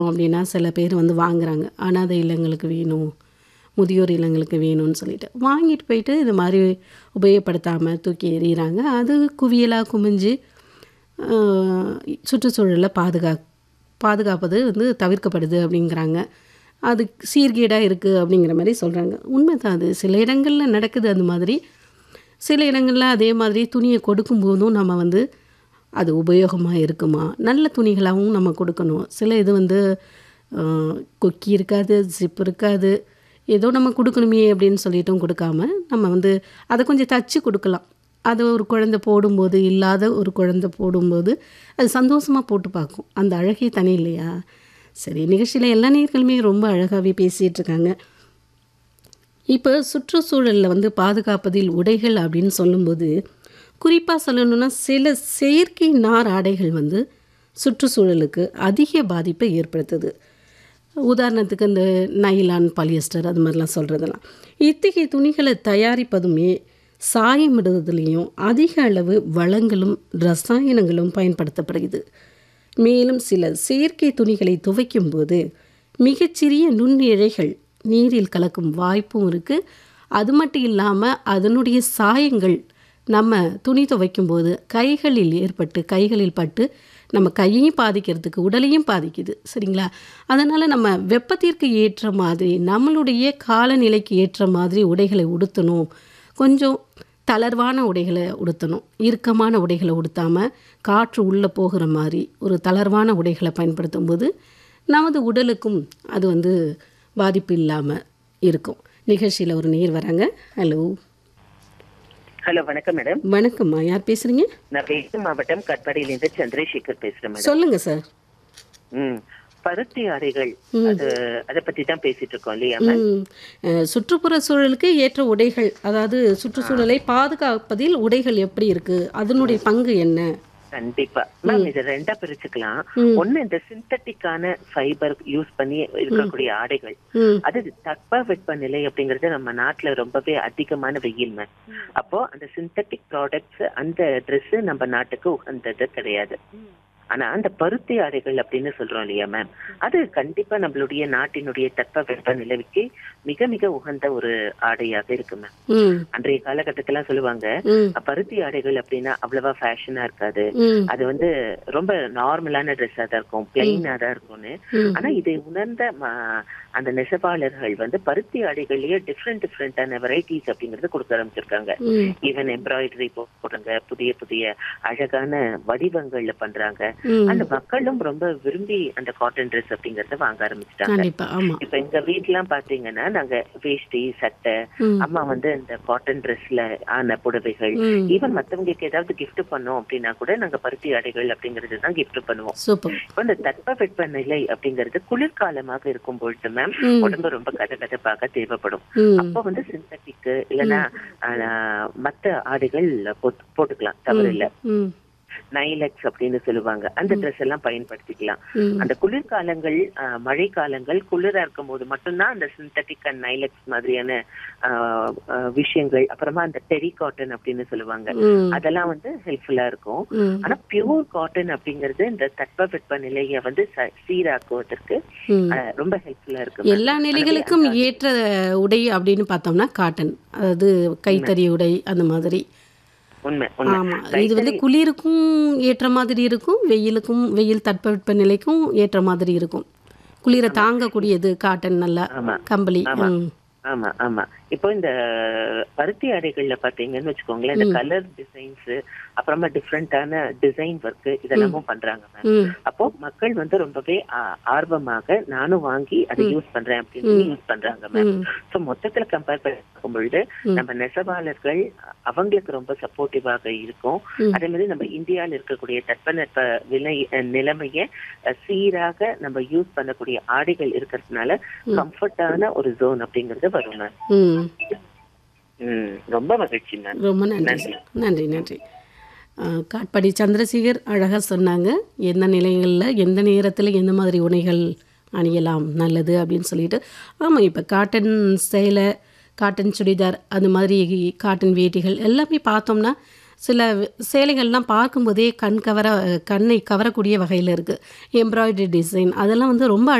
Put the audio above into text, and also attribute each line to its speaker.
Speaker 1: அப்படின்னா சில பேர் வந்து வாங்குறாங்க அனாதை இல்லங்களுக்கு வேணும் முதியோர் இல்லங்களுக்கு வேணும்னு சொல்லிட்டு வாங்கிட்டு போயிட்டு இது மாதிரி உபயோகப்படுத்தாமல் தூக்கி எறிகிறாங்க அது குவியலாக குமிஞ்சு ஆஹ், சுற்றுச்சூழலை பாதுகா பாதுகாப்பது வந்து தவிர்க்கப்படுது அப்படிங்கிறாங்க அது சீர்கேடாக இருக்குது அப்படிங்கிற மாதிரி சொல்கிறாங்க உண்மைதான் அது சில இடங்களில் நடக்குது அது மாதிரி சில இடங்களில் அதே மாதிரி துணியை கொடுக்கும்போதும் நம்ம வந்து அது உபயோகமாக இருக்குமா நல்ல துணிகளாகவும் நம்ம கொடுக்கணும் சில இது வந்து ஆஹ், கொக்கி இருக்காது ஜிப் இருக்காது ஏதோ நம்ம கொடுக்கணுமே அப்படின்னு சொல்லிட்டும் கொடுக்காம நம்ம வந்து அதை கொஞ்சம் தச்சு கொடுக்கலாம் அது ஒரு குழந்தை போடும்போது இல்லாத ஒரு குழந்தை போடும்போது அது சந்தோஷமாக போட்டு பார்க்கும் அந்த அழகே தனி இல்லையா சரி நிகழ்ச்சியில் எல்லா நேர்களுமே ரொம்ப அழகாகவே பேசிகிட்டு இருக்காங்க இப்போ சுற்றுச்சூழலில் வந்து பாதுகாப்பதில் உடைகள் அப்படின்னு சொல்லும்போது குறிப்பாக சொல்லணும்னா சில செயற்கை நார் ஆடைகள் வந்து சுற்றுச்சூழலுக்கு அதிக பாதிப்பை ஏற்படுத்துது உதாரணத்துக்கு இந்த நைலான் பாலியஸ்டர் அது மாதிரிலாம் சொல்கிறதெல்லாம் இத்தகைய துணிகளை தயாரிப்பதுமே சாயமிடுவதிலையும் அதிக அளவு வளங்களும் ரசாயனங்களும் பயன்படுத்தப்படுகிறது மேலும் சில செயற்கை துணிகளை துவைக்கும் போது மிகச்சிறிய நுண்ணிழைகள் நீரில் கலக்கும் வாய்ப்பும் இருக்குது அது மட்டும் இல்லாமல் அதனுடைய சாயங்கள் நம்ம துணி துவைக்கும் போது கைகளில் ஏற்பட்டு கைகளில் பட்டு நம்ம கையையும் பாதிக்கிறதுக்கு உடலையும் பாதிக்குது சரிங்களா அதனால் நம்ம வெப்பத்திற்கு ஏற்ற மாதிரி நம்மளுடைய காலநிலைக்கு ஏற்ற மாதிரி உடைகளை உடுத்தணும் கொஞ்சம் தளர்வான உடைகளை உடுத்தணும் இறுக்கமான உடைகளை உடுத்தாமல் காற்று உள்ளே போகிற மாதிரி ஒரு தளர்வான உடைகளை பயன்படுத்தும் போது நமது உடலுக்கும் அது வந்து பாதிப்பு இல்லாமல் இருக்கும் நிகழ்ச்சியில் ஒரு நேர் வராங்க ஹலோ
Speaker 2: ஹலோ வணக்கம் மேடம்
Speaker 1: வணக்கம்மா யார் பேசுகிறீங்க
Speaker 2: நான் வேலூர் மாவட்டம் கட்பாடியிலிருந்து சந்திரசேகர் பேசுறேன் மேடம்
Speaker 1: சொல்லுங்கள் சார்
Speaker 2: ம் பருத்தி ஆடைகள் அது அத பத்தி தான் பேசிட்டு இருக்கோம் இல்லையா
Speaker 1: ம், அஹ், சுற்றுப்புற சூழலுக்கு ஏற்ற உடைகள் அதாவது சுற்றுச்சூழலை பாதுகாப்பதில் உடைகள் எப்படி இருக்கு அதனுடைய பங்கு என்ன
Speaker 2: கண்டிப்பா மேம் இது ரெண்டா பிரிச்சுக்கலாம் ஒண்ணு இந்த சிந்தட்டிக்கான ஃபைபர் யூஸ் பண்ணி இருக்கக்கூடிய ஆடைகள்
Speaker 1: ம்
Speaker 2: அது தட்ப வெப்பநிலை அப்படிங்கறது நம்ம நாட்டுல ரொம்பவே அதிகமான வெயில் மேம் அப்போ அந்த சிந்தட்டிக் ப்ராடக்ட்ஸ் அந்த Dress நம்ம நாட்டுக்கு உகந்தது கிடையாது ஆனா அந்த பருத்தி ஆடைகள் அப்படின்னு சொல்றோம் இல்லையா மேம் அது கண்டிப்பா நம்மளுடைய நாட்டினுடைய தட்ப வெப்பநிலைக்கு மிக மிக உகந்த ஒரு ஆடையாக இருக்கு மேம்
Speaker 1: ம்
Speaker 2: அன்றைய காலகட்டத்திலாம் சொல்லுவாங்க
Speaker 1: ம்
Speaker 2: பருத்தி ஆடைகள் அப்படின்னா அவ்வளவா ஃபேஷனா இருக்காது
Speaker 1: ம்
Speaker 2: அது வந்து ரொம்ப நார்மலான ட்ரெஸ்ஸா தான் இருக்கும் பிளெயினா தான் இருக்கும்னு
Speaker 1: ம்.
Speaker 2: ஆனா இதை உணர்ந்த ம- அந்த நெசவாளர்கள் வந்து பருத்தி ஆடைகள்லயே டிஃப்ரெண்ட் டிஃப்ரெண்டான வெரைட்டிஸ் அப்படிங்கறது கொடுக்க ஆரம்பிச்சிருக்காங்க
Speaker 1: ம்
Speaker 2: ஈவன் எம்ப்ராய்டரி போடுறாங்க புதிய புதிய அழகான வடிவங்கள்ல பண்றாங்க
Speaker 1: ம்
Speaker 2: அந்த மக்களும் ரொம்ப விரும்பி அந்த காட்டன் ட்ரெஸ் அப்படிங்கறத வாங்க ஆரம்பிச்சிட்டாங்க
Speaker 1: கண்டிப்பா ஆமா
Speaker 2: இப்ப எங்க வீட்லாம் பாத்தீங்கன்னா நாங்க வேஷ்டி சட்டை
Speaker 1: ம்
Speaker 2: அம்மா வந்து இந்த காட்டன் ட்ரெஸ்ல ஆன புடவைகள்
Speaker 1: ம்
Speaker 2: ஈவன் மத்தவங்களுக்கு ஏதாவது gift பண்ணோம் அப்படின்னா கூட நாங்க பருத்தி ஆடைகள் அப்படிங்கறது தான் gift பண்ணுவோம்
Speaker 1: சூப்பர்
Speaker 2: இப்போ இந்த தட்பவெப்ப நிலை அப்படிங்கிறது குளிர்காலமாக இருக்கும் பொழுது மேம்
Speaker 1: ம்
Speaker 2: உடம்பு ரொம்ப கதகதப்பாக தேவைப்படும்
Speaker 1: ம்
Speaker 2: அப்போ வந்து சிந்தட்டிக் இல்லைன்னா ஆஹ், மத்த ஆடைகள் போட்டு- போட்டுக்கலாம் தவறு இல்ல
Speaker 1: ம்
Speaker 2: நைலக்ஸ் அப்படின்னு சொல்லுவாங்க அந்த ட்ரெஸ் எல்லாம் பயன்படுத்திக்கலாம்
Speaker 1: ம்
Speaker 2: அந்த குளிர்காலங்கள் ஆஹ், மழைக்காலங்கள் குளிரா இருக்கும் போது மட்டும்தான் அந்த சிந்தட்டிக் அண்ட் நைலக்ஸ் மாதிரியான ஆஹ், ஆஹ், விஷயங்கள் அப்புறமா அந்த டெரி காட்டன் அப்படின்னு சொல்லுவாங்க
Speaker 1: ம்
Speaker 2: அதெல்லாம் வந்து ஹெல்ப்ஃபுல்லா இருக்கும்
Speaker 1: ம்
Speaker 2: ஆனா பியூர் காட்டன் அப்படிங்கிறது இந்த தட்பவெப்ப நிலையை வந்து ச- சீராக்குவதற்கு
Speaker 1: ம்
Speaker 2: ஆஹ், ரொம்ப ஹெல்ப்ஃபுல்லா இருக்கு
Speaker 1: எல்லா நிலைகளுக்கும் ஏற்ற உடை அப்படின்னு பார்த்தோம்னா காட்டன் அதாவது கைத்தறி உடை அந்த மாதிரி
Speaker 2: உண்மை உண்மை
Speaker 1: ஆமா இது வந்து குளிருக்கும் ஏற்ற மாதிரி இருக்கும் வெயிலுக்கும் வெயில் தட்பவெப்ப நிலைக்கும் ஏற்ற மாதிரி இருக்கும் குளிரை தாங்கக்கூடியது காட்டன் நல்லா
Speaker 2: ஆமா
Speaker 1: கம்பளி
Speaker 2: ஆமா.
Speaker 1: ம்
Speaker 2: ஆமா ஆமா இப்போ இந்த பருத்தி ஆடைகள்ல பாத்தீங்கன்னு வச்சுக்கோங்களேன் இந்த கலர் டிசைன்ஸ் அப்புறமா டிஃப்ரெண்டான டிசைன் ஒர்க் இதெல்லாமும் பண்றாங்க மேம்
Speaker 1: ம்
Speaker 2: அப்போ மக்கள் வந்து ரொம்பவே ஆ- ஆர்வமாக நானும் வாங்கி அதை யூஸ் பண்றேன் அப்படின்னு யூஸ் பண்றாங்க மேம்
Speaker 1: ம்
Speaker 2: சோ மொத்தத்துல கம்பேர் பார்க்கும் பொழுது நம்ம நெசவாளர்கள் அவங்களுக்கு ரொம்ப சப்போர்ட்டிவாக இருக்கும்
Speaker 1: ம்.
Speaker 2: அதே மாதிரி நம்ம இந்தியாவில் இருக்கக்கூடிய தட்பநெப்ப விலை அஹ், நிலைமைய அஹ், சீராக நம்ம யூஸ் பண்ணக்கூடிய ஆடைகள் இருக்கிறதுனால கம்ஃபர்டான ஒரு ஜோன் அப்படிங்கறது வரும் மேம்
Speaker 1: ம்
Speaker 2: ம், ரொம்ப மகிழ்ச்சி மேம்
Speaker 1: ரொம்ப நன்றி சார் நன்றி நன்றி ஆ, காட்பாடி சந்திரசேகர் அழகாக சொன்னாங்க எந்த நிலைகளில் எந்த நேரத்தில் எந்த மாதிரி உடைகள் அணியலாம் நல்லது அப்படின்னு சொல்லிட்டு ஆமாம் இப்போ காட்டன் சேலை காட்டன் சுடிதார் அந்த மாதிரி காட்டன் வேட்டிகள் எல்லாமே பார்த்தோம்னா சில சேலைகள்லாம் பார்க்கும்போதே கண் கவர கண்ணை கவரக்கூடிய வகையில் இருக்குது எம்ப்ராய்டரி டிசைன் அதெல்லாம் வந்து ரொம்ப